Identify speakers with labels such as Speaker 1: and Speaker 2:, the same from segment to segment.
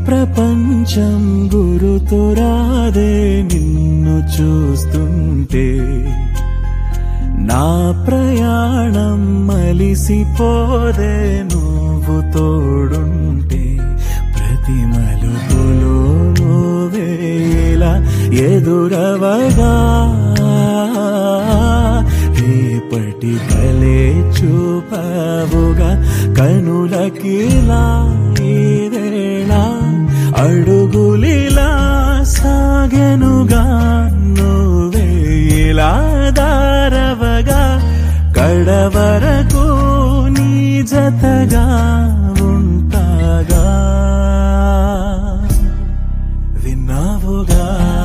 Speaker 1: ప్రపంచం గురుతురాదే నిన్ను చూస్తుంటే నా ప్రయాణం మలిసిపోదే నువ్వు తోడుంటే ప్రతి మలుపులో నువ్వేలా ఎదురవగా రేపటి కలే చూపవుగా కనులకిలా ఈ వేళ అడుగులిలా సాగెనుగా నువ్వేలా దారవగా కడవరకు నీ జతగా ఉంటాగా విన్నావుగా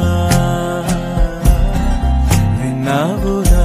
Speaker 1: విన్నావుగా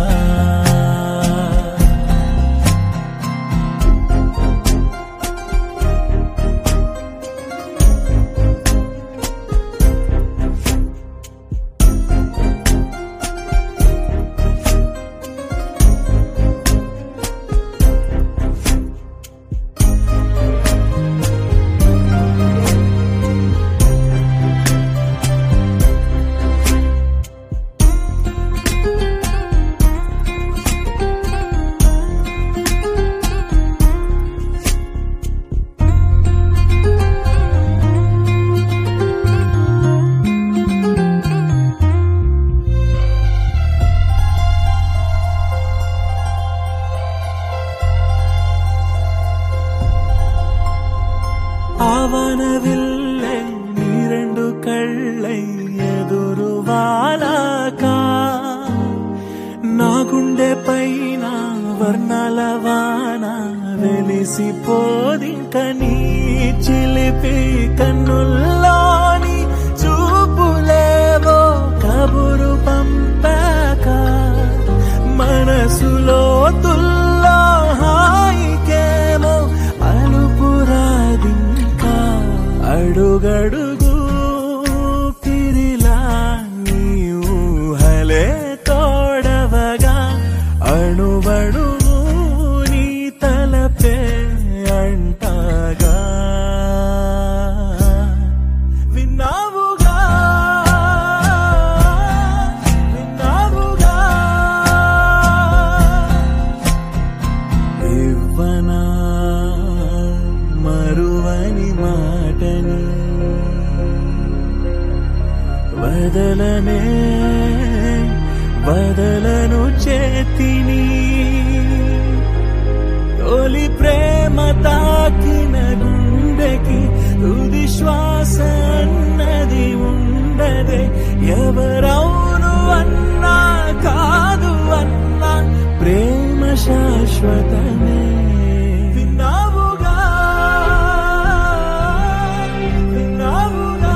Speaker 1: ఆవనవిల్లే నీ రెండు కళ్ళై ఎదురు వాలాకా నా గుండె పైన వర్ణాల వాన వెలిసిపోదింక నీ చిలిపి కన్నుల్లోని చూపులేవో కబురు పంపాక మనసులో తుల్లో హాయికేమో అలుపురాదింకా అడుగడుగు పిరిలా నీ ఊహలే తోడవగా అణువణువు నీ తలపే అంటగా విన్నావుగా విన్నావుగా ఇవ్వనా మరువని మాటని వదలనే వదలను చేతిని తొలి ప్రేమ తాకిన గుండెకి తుది శ్వాస అన్నది ఉండదే ఎవరవును అన్నా కాదు అన్నా ప్రేమ శాశ్వతమే విన్నావుగా విన్నావుగా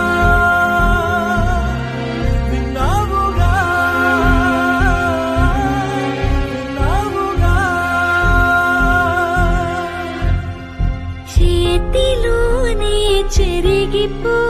Speaker 1: విన్నావుగా విన్నావుగా
Speaker 2: చేతిలోనే చెరిగిపో